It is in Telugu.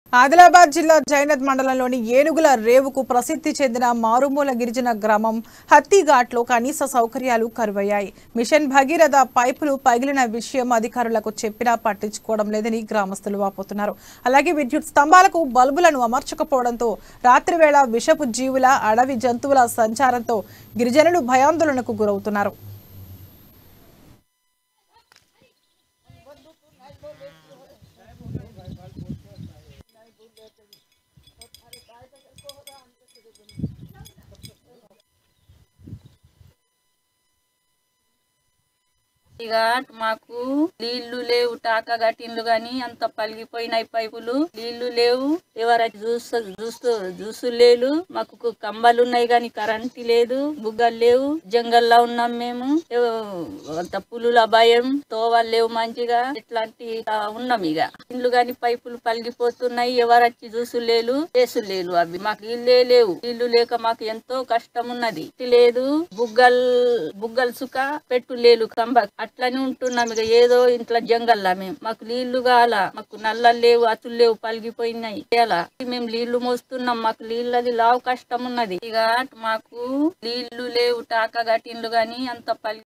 ఆదిలాబాద్ జిల్లా జైనత్ మండలంలోని ఏనుగుల రేవుకు ప్రసిద్ధి చెందిన మారుమూల గిరిజన గ్రామం హత్తిఘాట్లో కనీస సౌకర్యాలు కరువయ్యాయి మిషన్ భగీరథ పైపులు పగిలిన విషయం అధికారులకు చెప్పినా పట్టించుకోవడం లేదని గ్రామస్తులు వాపోతున్నారు అలాగే విద్యుత్ స్తంభాలకు బల్బులను అమర్చకపోవడంతో రాత్రివేళ విషపు జీవుల అడవి జంతువుల సంచారంతో గిరిజనులు భయాందోళనకు గురవుతున్నారు ఇక మాకు నీళ్లు లేవు టాకా గట్టిండ్లు గాని అంత పలిగిపోయినాయి పైపులు నీళ్లు లేవు ఎవరైతే చూస్తూ చూస్తూ చూసు లేరు మాకు కు- కంబాలు ఉన్నాయి గాని కరెంట్ లేదు బుగ్గలు లేవు జంగల్లో ఉన్నాం మేము ఎవ- అంత పులుల భయం తోవలు లేవు మంచిగా ఇట్లాంటి ఆ, ఉన్నాం ఇక ఇండ్లు గాని పైపులు పలిగిపోతున్నాయి ఎవరొచ్చి చూసు లేరు చేసు లేరు అవి మాకు ఇల్లే లేవు ఇల్లు లేక మాకు ఎంతో కష్టం ఉన్నది ఇల్లు లేదు బుగ్గల్ బుగ్గలు సుక పెట్టు లేదు కంబ అట్లనే ఉంటున్నాం ఇక ఏదో ఇంట్లో జంగల్లా మేము మాకు నీళ్లు కాల మాకు నల్ల లేవు అతులు లేవు పలిగిపోయినాయి ఎలా మేము నీళ్లు మోస్తున్నాం మాకు నీళ్ళది లావు కష్టం ఉన్నది ఇక మాకు నీళ్లు లేవు టాకా గట్టిండ్లు గాని అంత పలిగి